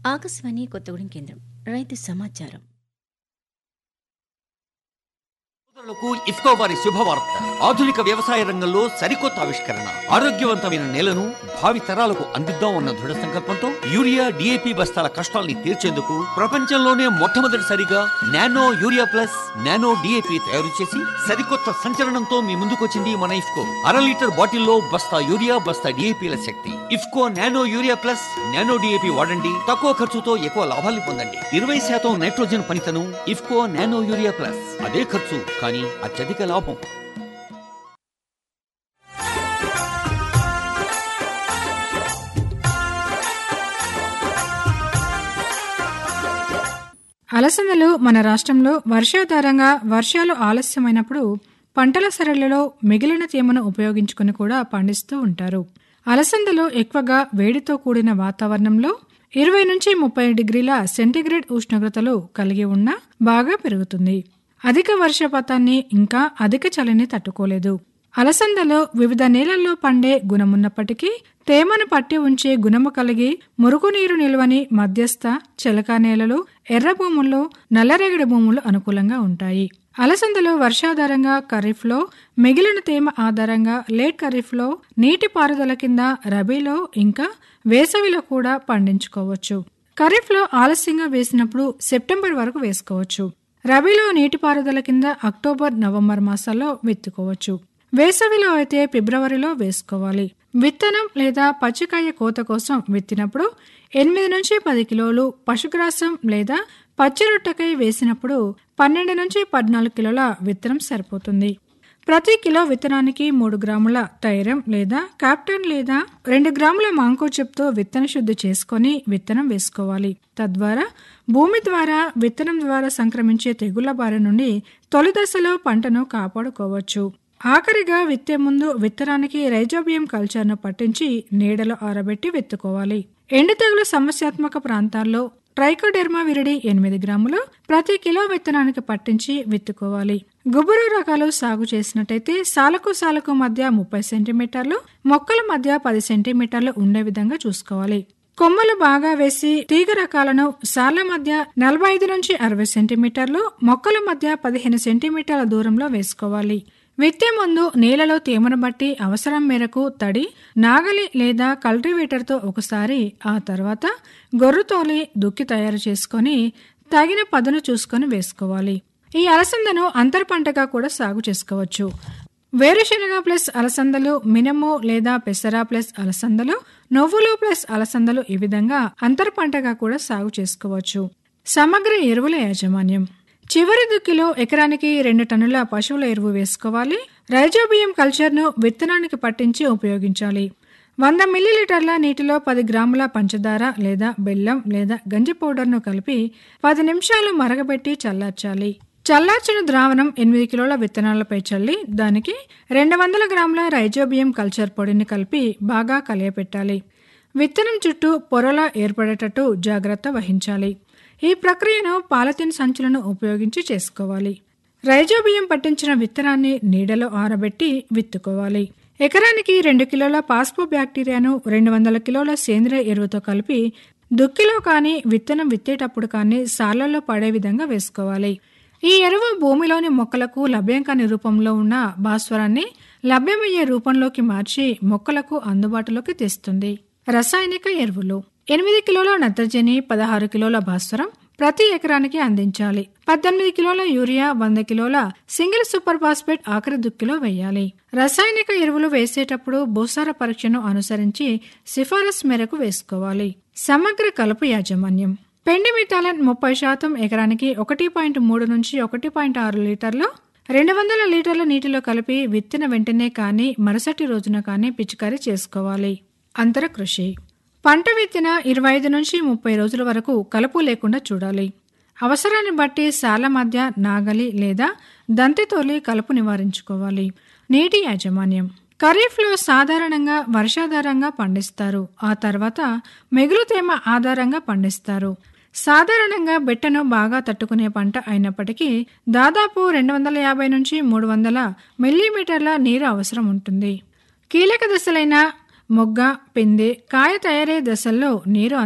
ఆకాశవాణి కొత్తగూడెం కేంద్రం రైతు సమాచారం సోదరులకు ఇఫ్కో వారి శుభవార్త ఆధునిక వ్యవసాయ రంగంలో సరికొత్త ఆవిష్కరణ ఆరోగ్యవంతమైన నేలను భావి తరాలకు అందిద్దాం అన్న దృఢ సంకల్పంతో యూరియా డిఏపి బస్తాల కష్టాల్ని తీర్చేందుకు ప్రపంచంలోనే మొట్టమొదటిసారిగా nano urea plus nano DAP తయారు చేసి సరికొత్త సంచలనంతో మీ ముందుకొచ్చింది మన ఇఫ్కో అర లీటర్ బాటిల్లో బస్తా యూరియా బస్తా డిఏపిల శక్తి IFFCO nano urea plus nano DAP వాడండి తక్కువ ఖర్చుతో ఎక్కువ లాభాల్ని పొందండి ఇరవై శాతం నైట్రోజన్ పనితనం ఇఫ్కో నానో యూరియా ప్లస్ అదే ఖర్చు కానీ అత్యధిక లాభం అలసందలు మన రాష్ట్రంలో వర్షాధారంగా వర్షాలు ఆలస్యమైనప్పుడు పంటల సరళిలో మిగిలిన తేమను ఉపయోగించుకుని కూడా పండిస్తూ ఉంటారు అలసందలు ఎక్కువగా వేడితో కూడిన వాతావరణంలో ఇరవై నుంచి ముప్పై డిగ్రీల సెంటీగ్రేడ్ ఉష్ణోగ్రతలు కలిగి ఉన్న బాగా పెరుగుతుంది అధిక వర్షపాతాన్ని ఇంకా అధిక చలిని తట్టుకోలేదు అలసందలో వివిధ నేలల్లో పండే గుణమున్నప్పటికీ తేమను పట్టి ఉంచే గుణము కలిగి మురుగునీరు నిల్వని మధ్యస్థ చెలకా నేలలు ఎర్ర భూముల్లో నల్లరేగడి భూములు అనుకూలంగా ఉంటాయి అలసందలు వర్షాధారంగా ఖరీఫ్లో మిగిలిన తేమ ఆధారంగా లేట్ ఖరీఫ్లో నీటి పారుదల కింద రబీలో ఇంకా వేసవిలో కూడా పండించుకోవచ్చు ఖరీఫ్లో ఆలస్యంగా వేసినప్పుడు సెప్టెంబర్ వరకు వేసుకోవచ్చు రబీలో నీటిపారుదల కింద అక్టోబర్ నవంబర్ మాసాల్లో విత్తుకోవచ్చు వేసవిలో అయితే ఫిబ్రవరిలో వేసుకోవాలి విత్తనం లేదా పచ్చికాయ కోత కోసం విత్తినప్పుడు ఎనిమిది నుంచి పది కిలోలు పశుగ్రాసం లేదా పచ్చిరొట్టకై వేసినప్పుడు పన్నెండు నుంచి పద్నాలుగు కిలోల విత్తనం సరిపోతుంది ప్రతి కిలో విత్తనానికి మూడు గ్రాముల తైరం లేదా క్యాప్టన్ లేదా రెండు గ్రాముల మాంకోచెప్తో విత్తన శుద్ధి చేసుకొని విత్తనం వేసుకోవాలి తద్వారా భూమి ద్వారా విత్తనం ద్వారా సంక్రమించే తెగుళ్ల బారి నుండి తొలి దశలో పంటను కాపాడుకోవచ్చు ఆఖరిగా విత్తే ముందు విత్తనానికి రైజోబియం కల్చర్ను పట్టించి నీడలో ఆరబెట్టి విత్తుకోవాలి ఎండు తెగులు సమస్యాత్మక ప్రాంతాల్లో ట్రైకోడెర్మా విరిడి ఎనిమిది గ్రాములు ప్రతి కిలో విత్తనానికి పట్టించి విత్తుకోవాలి గుబురు రకాలు సాగు చేసినట్టయితే సాలకు సాలకు మధ్య ముప్పై సెంటీమీటర్లు మొక్కల మధ్య పది సెంటీమీటర్లు ఉండే విధంగా చూసుకోవాలి కొమ్మలు బాగా వేసి తీగ రకాలను సార్ల మధ్య నలభై ఐదు నుంచి అరవై సెంటీమీటర్లు మొక్కల మధ్య పదిహేను సెంటీమీటర్ల దూరంలో వేసుకోవాలి విత్తే ముందు నేలలో తేమను బట్టి అవసరం మేరకు తడి నాగలి లేదా కల్టివేటర్తో ఒకసారి ఆ తర్వాత గొర్రుతోలి దుక్కి తయారు చేసుకొని తగిన పదును చూసుకొని వేసుకోవాలి ఈ అలసందను అంతర పంటగా కూడా సాగు చేసుకోవచ్చు వేరుశనగ ప్లస్ అలసందలు మినము లేదా పెసర ప్లస్ అలసందలు నువ్వులు ప్లస్ అలసందలు ఈ విధంగా అంతర పంటగా కూడా సాగు చేసుకోవచ్చు సమగ్ర ఎరువుల యాజమాన్యం చివరి దుక్కిలో ఎకరానికి రెండు టన్నుల పశువుల ఎరువు వేసుకోవాలి రైజోబియం కల్చర్ను విత్తనానికి పట్టించి ఉపయోగించాలి వంద మిల్లీలీటర్ల నీటిలో పది గ్రాముల పంచదార లేదా బెల్లం లేదా గంజి పౌడర్ను కలిపి పది నిమిషాలు మరగబెట్టి చల్లార్చాలి చల్లార్చిన ద్రావణం ఎనిమిది కిలోల విత్తనాలపై చల్లి దానికి రెండు వందల గ్రాముల రైజోబియం కల్చర్ పొడిని కలిపి బాగా కలియపెట్టాలి విత్తనం చుట్టూ పొరలా ఏర్పడేటట్టు జాగ్రత్త వహించాలి ఈ ప్రక్రియను పాలతిన్ సంచులను ఉపయోగించి చేసుకోవాలి రైజోబియం పట్టించిన విత్తనాన్ని నీడలో ఆరబెట్టి విత్తుకోవాలి ఎకరానికి రెండు కిలోల పాస్పో బ్యాక్టీరియాను రెండు వందల కిలోల సేంద్రియ ఎరువుతో కలిపి దుక్కిలో కానీ విత్తనం విత్తేటప్పుడు కానీ సార్లలో పడే విధంగా వేసుకోవాలి ఈ ఎరువు భూమిలోని మొక్కలకు లభ్యం కాని రూపంలో ఉన్న భాస్వరాన్ని లభ్యమయ్యే రూపంలోకి మార్చి మొక్కలకు అందుబాటులోకి తెస్తుంది రసాయనిక ఎరువులు ఎనిమిది కిలోల నత్రజని పదహారు కిలోల భాస్వరం ప్రతి ఎకరానికి అందించాలి పద్దెనిమిది కిలోల యూరియా వంద కిలోల సింగిల్ సూపర్ ఫాస్ఫేట్ ఆఖరి దుక్కిలో వేయాలి రసాయనిక ఎరువులు వేసేటప్పుడు భూసార పరీక్షను అనుసరించి సిఫారసు మేరకు వేసుకోవాలి సమగ్ర కలుపు యాజమాన్యం పెండి మిథాలన్ ముప్పై శాతం ఎకరానికి ఒకటి పాయింట్ మూడు నుంచి ఒకటి పాయింట్ ఆరు లీటర్లు రెండు వందల లీటర్ల నీటిలో కలిపి విత్తిన వెంటనే కానీ మరుసటి రోజున కానీ పిచికారీ చేసుకోవాలి అంతర కృషి పంట విత్తిన ఇరవై ఐదు నుంచి ముప్పై రోజుల వరకు కలుపు లేకుండా చూడాలి అవసరాన్ని బట్టి సాల మధ్య నాగలి లేదా దంతితోలి కలుపు నివారించుకోవాలి నీటి యాజమాన్యం ఖరీఫ్లో సాధారణంగా వర్షాధారంగా పండిస్తారు ఆ తర్వాత మిగులు తేమ ఆధారంగా పండిస్తారు సాధారణంగా బెట్టను బాగా తట్టుకునే పంట అయినప్పటికీ దాదాపు రెండు వందల యాభై నుంచి మూడు వందల మిల్లీమీటర్ల నీరు అవసరం ఉంటుంది కీలక దశలైన మొగ్గ పిందె కాయ తయారయ్యే దశల్లో నీరు